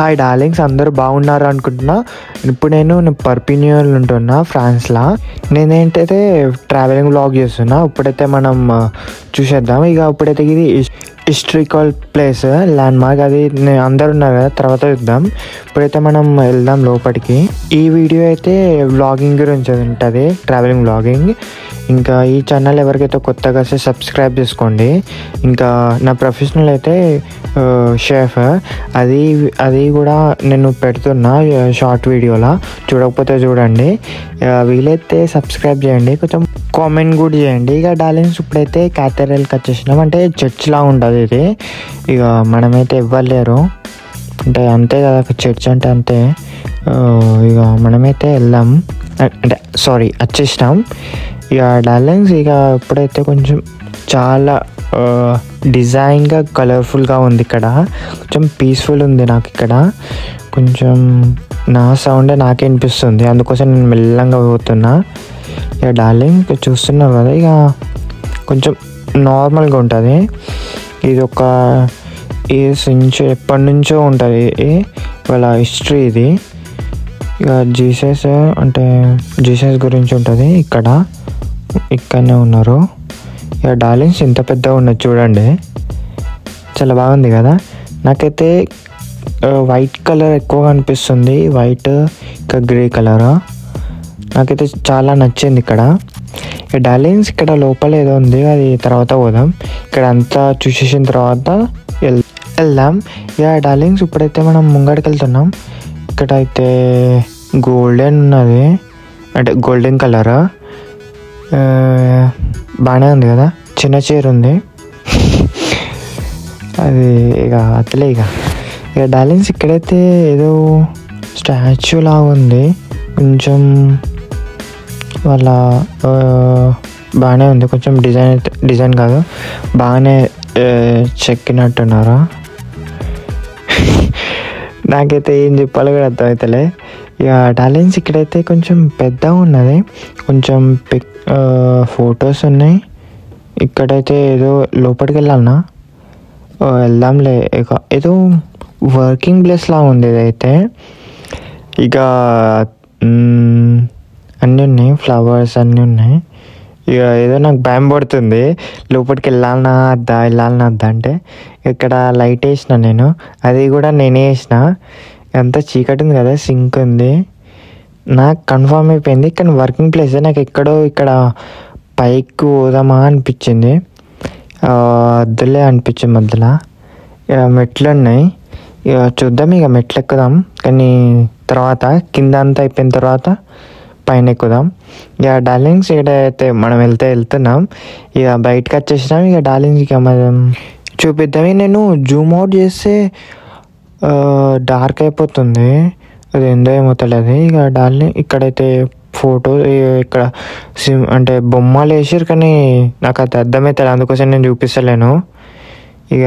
Hi darlings అందరూ బాగున్నారు అనుకుంటున్నా ఇప్పుడు నేను పర్పినియల్ ఉంటున్నా ఫ్రాన్స్లో నేనేంటైతే ట్రావెలింగ్ వ్లాగ్ చేస్తున్నా ఇప్పుడైతే మనం ఆ, చూసేద్దాం ఇక ఇప్పుడైతే ఇది హిస్టరికల్ ప్లేస్ ల్యాండ్ మార్క్ అది నే- అందరు ఉన్నారు కదా తర్వాత చూద్దాం ఇప్పుడైతే మనం వెళ్దాం లోపలికి ఈ వీడియో అయితే వ్లాగింగ్ గురించి ఉంటుంది ట్రావెలింగ్ వ్లాగింగ్ ఇంకా ఈ ఛానల్ ఎవరికైతే కొత్తగా వస్తే సబ్స్క్రైబ్ చేసుకోండి ఇంకా నా ప్రొఫెషనల్ అయితే షెఫ్ అది అది కూడా నేను పెడుతున్నా షార్ట్ వీడియోలా చూడకపోతే చూడండి ఆ, వీలైతే సబ్స్క్రైబ్ చేయండి కొంచెం కామెంట్ కూడా చేయండి ఇక డార్లింగ్స్ ఇప్పుడైతే క్యాథరైల్కి వచ్చేసినాం అంటే చర్చ్ లా ఉంటుంది ఇది ఇక మనమైతే ఇవ్వలేరు అంటే అంతే కదా చర్చ్ అంటే అంతే ఆ, ఇక మనమైతే వెళ్దాం అంటే సారీ వచ్చేసినాం ఇక డార్లింగ్స్ ఇక ఇప్పుడైతే కొంచెం చాలా డిజైన్గా కలర్ఫుల్గా ఉంది ఇక్కడ కొంచెం పీస్ఫుల్ ఉంది నాకు ఇక్కడ కొంచెం నా సౌండే నాకే అనిపిస్తుంది అందుకోసం నేను మెల్లంగా పోతున్నా ఇక డార్లింగ్ ఇక చూస్తున్నారు కదా ఇక కొంచెం నార్మల్గా ఉంటుంది ఇది ఒక ఇయర్స్ నుంచి ఎప్పటి నుంచో ఉంటుంది వాళ్ళ హిస్టరీ ఇది ఇక జీసస్ అంటే జీసస్ గురించి ఉంటుంది ఇక్కడ ఇక్కడనే ఉన్నారు ఇక డార్లింగ్స్ ఇంత పెద్దగా ఉన్నది చూడండి చాలా బాగుంది కదా నాకైతే వైట్ కలర్ ఎక్కువగా అనిపిస్తుంది వైట్ ఇంకా గ్రే కలర్ నాకైతే చాలా నచ్చింది ఇక్కడ ఇక డార్లింగ్స్ ఇక్కడ లోపల ఏదో ఉంది అది తర్వాత పోదాం ఇక్కడ అంతా చూసేసిన తర్వాత వెల్- వెళ్దాం ఇక డార్లింగ్స్ ఇప్పుడైతే మనం ముంగడికి వెళ్తున్నాం ఇక్కడ అయితే గోల్డెన్ ఉన్నది అంటే గోల్డెన్ కలర్ బాగానే ఉంది కదా చిన్న చీర ఉంది అది ఇక అట్లే ఇక ఇక డార్లింగ్స్ ఇక్కడైతే ఏదో స్టాచ్యూ లాగా ఉంది కొంచెం వాళ్ళ ఆ, బాగానే ఉంది కొంచెం డిజైన్ అయితే డిజైన్ కాదు బాగానే ఆ, చెక్కినట్టున్నారా నాకైతే ఏం చెప్పాలో కూడా అర్థమవుతలే ఇక టాలెంట్స్ ఇక్కడైతే కొంచెం పెద్దగా ఉన్నది కొంచెం పిక్ ఫొటోస్ ఉన్నాయి ఇక్కడైతే ఏదో లోపలికి వెళ్ళాలనా ఓ, వెళ్దాంలే ఇక ఏదో వర్కింగ్ ప్లేస్ లా ఉంది ఇదైతే ఇక మ్, అన్నీ ఉన్నాయి ఫ్లవర్స్ అన్నీ ఉన్నాయి ఇక ఏదో నాకు భయం పడుతుంది లోపలికి వెళ్ళాలనా అద్దా వెళ్ళాలనా అద్దా అంటే ఇక్కడ లైట్ వేసిన నేను అది కూడా నేనే వేసిన అంతా చీకటి ఉంది కదా సింక్ ఉంది నాకు కన్ఫర్మ్ అయిపోయింది కానీ వర్కింగ్ ప్లేస్ నాకు ఎక్కడో ఇక్కడ పైకి పోదామా అనిపించింది ఆ, వద్దులే అనిపించింది మధ్యలో ఇక మెట్లు ఉన్నాయి ఇక చూద్దాం ఇక మెట్లు ఎక్కుదాం కానీ తర్వాత కింద అంతా అయిపోయిన తర్వాత పైన ఎక్కుదాం ఇక డార్లింగ్స్ ఇక్కడ అయితే మనం వెళ్తే వెళ్తున్నాం ఇక బయటకు వచ్చేసినాం ఇక డార్లింగ్స్ ఇక మనం చూపిద్దాం ఇక నేను జూమ్ అవుట్ చేస్తే డార్క్ అయిపోతుంది అది ఎందో ఏమో తెలియదు ఇక డార్లింగ్ ఇక్కడైతే ఫోటో ఇక్కడ సిమ్ అంటే బొమ్మలు వేసారు కానీ నాకు అది అర్థమవుతుంది అందుకోసం నేను చూపిస్తలేను ఇక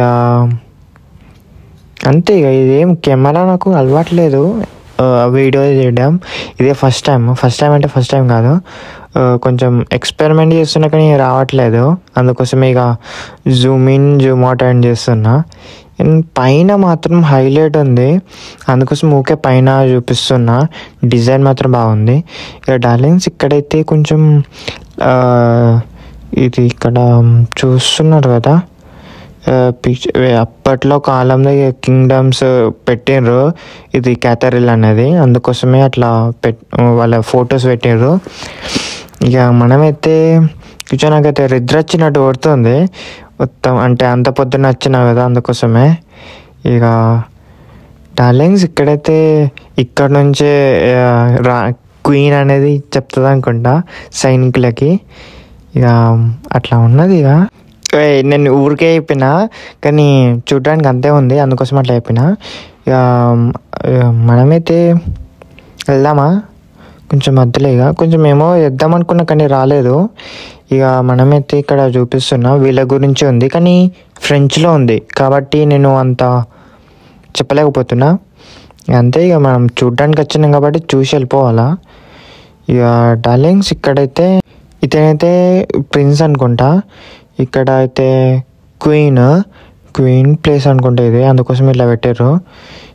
అంతే ఇక ఇదేం కెమెరా నాకు అలవాట్లేదు ఆ, వీడియో చేయడం ఇదే ఫస్ట్ టైం ఫస్ట్ టైం అంటే ఫస్ట్ టైం కాదు ఆ, కొంచెం ఎక్స్పెరిమెంట్ చేస్తున్నా కానీ రావట్లేదు అందుకోసం ఇక zoom in zoom out and చేస్తున్నా అండ్ పైన మాత్రం హైలైట్ ఉంది అందుకోసం ఊకే పైన చూపిస్తున్నా డిజైన్ మాత్రం బాగుంది ఇక డార్లింగ్స్ ఇక్కడైతే కొంచెం ఆ, ఇది ఇక్కడ చూస్తున్నారు కదా పిక్చర్ అప్పట్లో కాలంలో కింగ్డమ్స్ పెట్టిండ్రు ఇది క్యాథరిల్ అనేది అందుకోసమే అట్లా పెట్ వాళ్ళ ఫొటోస్ పెట్టిండ్రు ఇక మనమైతే కొంచెం నాకైతే నిద్ర వచ్చినట్టు కొడుతుంది మొత్తం అంటే అంత పొద్దున్న వచ్చినా కదా అందుకోసమే ఇక డార్లింగ్స్ ఇక్కడైతే ఇక్కడ నుంచే ఆ, రా క్వీన్ అనేది చెప్తుంది అనుకుంటా సైనికులకి ఇక అట్లా ఉన్నది ఇక ఏయ్, నేను ఊరికే చెప్పిన కానీ చూడడానికి అంతే ఉంది అందుకోసం అట్లా చెప్పిన ఇక ఆ, మనమైతే వెళ్దామా కొంచెం మధ్యలో ఇక కొంచెం ఏమో వేద్దాం అనుకున్నా కానీ రాలేదు ఇక మనమైతే ఇక్కడ చూపిస్తున్నా వీళ్ళ గురించి ఉంది కానీ ఫ్రెంచ్లో ఉంది కాబట్టి నేను అంత చెప్పలేకపోతున్నా ఇక అంతే ఇక మనం చూడడానికి వచ్చినాం కాబట్టి చూసి వెళ్ళిపోవాలా ఇక డార్లింగ్స్ ఇక్కడైతే ఇతనైతే ప్రిన్స్ అనుకుంటా ఇక్కడ అయితే క్వీన్ క్వీన్ ప్లేస్ అనుకుంటా ఇది అందుకోసం ఇట్లా పెట్టారు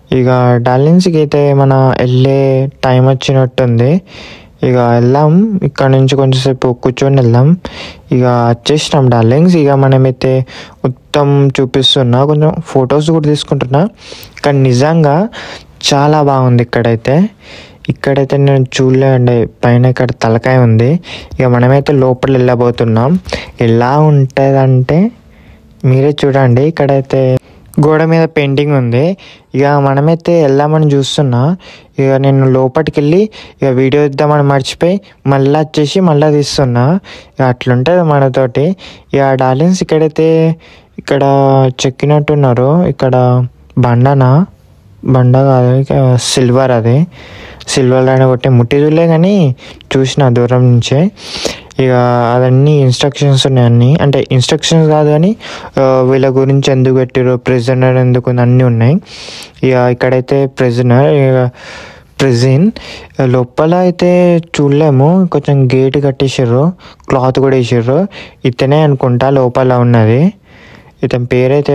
ఇక డార్లింగ్స్కి అయితే మన వెళ్ళే టైం వచ్చినట్టుంది ఇక వెళ్దాం ఇక్కడ నుంచి కొంచెంసేపు కూర్చొని వెళ్దాం ఇక వచ్చేసినాం డార్లింగ్స్ ఇక మనమైతే మొత్తం చూపిస్తున్నా కొంచెం ఫొటోస్ కూడా తీసుకుంటున్నా కానీ నిజంగా చాలా బాగుంది ఇక్కడైతే ఇక్కడైతే నేను చూడలేండి పైన ఇక్కడ తలకాయ ఉంది ఇక మనమైతే లోపల వెళ్ళబోతున్నాం ఎలా ఉంటుందంటే మీరే చూడండి ఇక్కడైతే గోడ మీద పెయింటింగ్ ఉంది ఇక మనమైతే వెళ్దామని చూస్తున్నా ఇక నేను లోపలికి వెళ్ళి ఇక వీడియో ఇద్దామని మర్చిపోయి మళ్ళీ వచ్చేసి మళ్ళీ తీస్తున్నా ఇక అట్లుంటుంది మనతోటి ఇక డార్లింగ్స్ ఇక్కడైతే ఇక్కడ చెక్కినట్టున్నారు ఇక్కడ బండనా బండ కాదు ఇక సిల్వర్ అది సిల్వర్ లైన్ కొట్టే ముట్టి చూడలే కానీ చూసిన దూరం నుంచే ఇక అదన్నీ ఇన్స్ట్రక్షన్స్ ఉన్నాయి అన్నీ అంటే ఇన్స్ట్రక్షన్స్ కాదు కానీ ఆ, వీళ్ళ గురించి ఎందుకు పెట్టారు ప్రిజనర్ ఎందుకు ఉంది, అన్నీ ఉన్నాయి ఇక ఇక్కడైతే ప్రిజనర్ ఇక ప్రిజిన్ లోపల అయితే చూడలేము కొంచెం గేట్ కట్టేసారు క్లాత్ కూడా వేసారు ఇతనే అనుకుంటా లోపల ఉన్నది ఇతని పేరైతే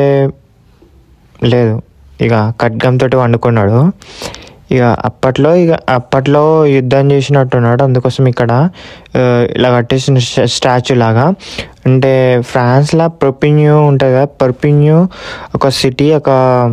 లేదు ఇక ఖడ్గంతో వండుకున్నాడు ఇక అప్పట్లో ఇక అప్పట్లో యుద్ధం చేసినట్టున్నాడు అందుకోసం ఇక్కడ ఆ, ఇలా కట్టేసిన స్టాచ్యూ లాగా అంటే ఫ్రాన్స్లో ప్రొపిన్యూ ఉంటుంది కదా ప్రొపిన్యూ ఒక సిటీ ఒక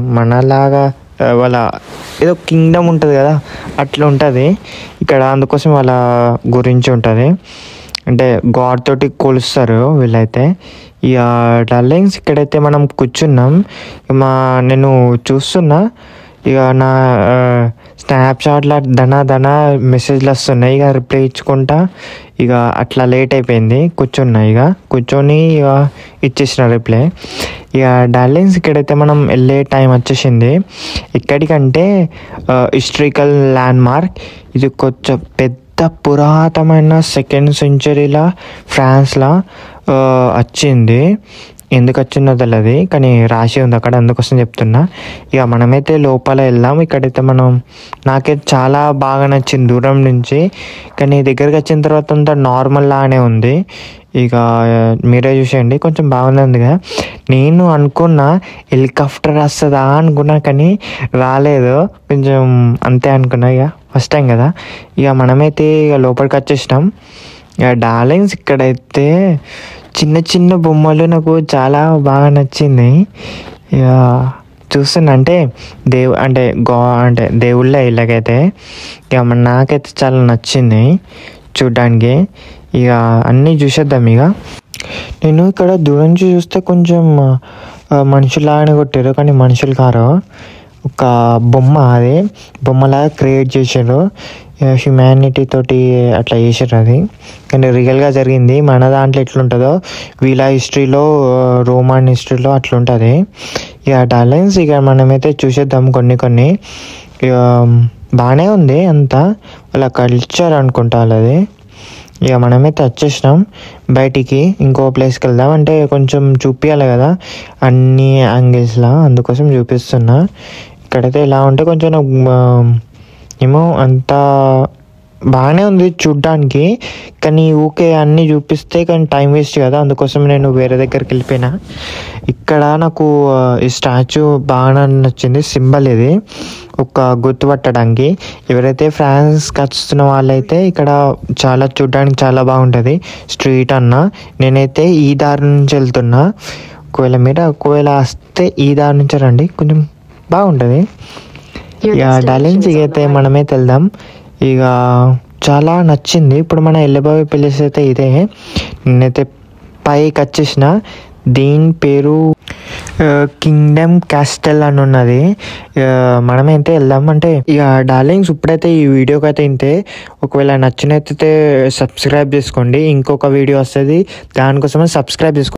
మనలాగా ఆ, వాళ్ళ ఏదో కింగ్డమ్ ఉంటుంది కదా అట్లా ఉంటుంది ఇక్కడ అందుకోసం వాళ్ళ గురించి ఉంటుంది అంటే గాడ్ తోటి కొలుస్తారు వీళ్ళైతే ఇక డార్లింగ్స్ ఇక్కడైతే మనం కూర్చున్నాం ఇక మా నేను చూస్తున్నా ఇక నా స్నాప్చాట్లో ధన ధన మెసేజ్లు వస్తున్నాయి ఇక రిప్లై ఇచ్చుకుంటా ఇక అట్లా లేట్ అయిపోయింది కూర్చున్నా ఇక కూర్చొని ఇక ఇచ్చేసిన రిప్లై ఇక డార్లింగ్స్ ఇక్కడైతే మనం వెళ్ళే టైం వచ్చేసింది ఇక్కడికంటే హిస్టరికల్ ల్యాండ్ మార్క్ ఇది కొంచెం పెద్ద పురాతనమైన సెకండ్ సెంచరీలో ఫ్రాన్స్లో ఆ, వచ్చింది ఎందుకు వచ్చిందో తెలియదు కానీ రాసి ఉంది అక్కడ అందుకోసం చెప్తున్నా ఇక మనమైతే లోపల వెళ్దాం ఇక్కడైతే మనం నాకైతే చాలా బాగా నచ్చింది దూరం నుంచి కానీ దగ్గరికి వచ్చిన తర్వాత అంతా నార్మల్ లానే ఉంది ఇక మీరే చూసేయండి కొంచెం బాగుంది కదా నేను అనుకున్నా హెలికాప్టర్ వస్తుందా అనుకున్నా కానీ రాలేదు కొంచెం అంతే అనుకున్నా ఇక ఫస్ట్ టైం కదా ఇక మనమైతే ఇక లోపలికి వచ్చేసినాం ఇక డార్లింగ్స్ ఇక్కడైతే చిన్న చిన్న బొమ్మలు నాకు చాలా బాగా నచ్చింది ఇక చూస్తున్నా అంటే దేవు అంటే గా అంటే దేవుళ్ళ ఇళ్ళకైతే ఇక మన నాకైతే చాలా నచ్చింది చూడ్డానికి ఇక అన్నీ చూసేద్దాం ఇక నేను ఇక్కడ దూరం నుంచి చూస్తే కొంచెం ఆ, మనుషులాగానే కొట్టారు కానీ మనుషులు కారు ఒక బొమ్మ అది బొమ్మలాగా క్రియేట్ చేశారు హ్యుమానిటీ తోటి అట్లా చేశారు అది కానీ రియల్గా జరిగింది మన దాంట్లో ఎట్లుంటుందో వీళ్ళ హిస్టరీలో రోమన్ హిస్టరీలో అట్లుంటుంది ఇక టాలెంట్స్ ఇక మనమైతే చూసేద్దాం కొన్ని కొన్ని ఇక బాగానే ఉంది అంతా వాళ్ళ కల్చర్ అనుకుంటా వాళ్ళది ఇక మనమైతే వచ్చేసినాం బయటికి ఇంకో ప్లేస్కి వెళ్దాం అంటే కొంచెం చూపించాలి కదా అన్ని యాంగిల్స్లో అందుకోసం చూపిస్తున్నా ఇక్కడైతే ఎలా ఉంటే కొంచెం నాకు, ఆ, ఏమో అంత బాగానే ఉంది చూడ్డానికి కానీ ఊకే అన్నీ చూపిస్తే కానీ టైం వేస్ట్ కదా అందుకోసం నేను వేరే దగ్గరికి వెళ్ళిపోయినా ఇక్కడ నాకు ఆ, ఈ స్టాచ్యూ బాగా నచ్చింది సింబల్ ఇది ఒక గుర్తుపట్టడానికి ఎవరైతే ఫ్రాన్స్కి వస్తున్న వాళ్ళైతే ఇక్కడ చాలా చూడడానికి చాలా బాగుంటుంది స్ట్రీట్ అన్న నేనైతే ఈ దారి నుంచి వెళ్తున్నా ఒకవేళ మీరు ఒకవేళ వస్తే ఈ దారి నుంచి రండి కొంచెం బాగుంటుంది Your ఇక destination డార్లింగ్స్ is ఇక on అయితే the right. మనమైతే వెళ్దాం ఇక చాలా నచ్చింది ఇప్పుడు మన వెళ్ళబోయే ప్లేస్ అయితే ఇదే నేనైతే పైకి వచ్చేసిన దీని పేరు కింగ్డమ్ క్యాస్టల్ అని ఉన్నది ఇక మనమైతే వెళ్దాం అంటే ఇక డార్లింగ్స్ ఇప్పుడైతే ఈ వీడియోకి అయితే ఇంతే ఒకవేళ నచ్చినైతే సబ్స్క్రైబ్ చేసుకోండి ఇంకొక వీడియో వస్తుంది దానికోసమే సబ్స్క్రైబ్ చేసుకోండి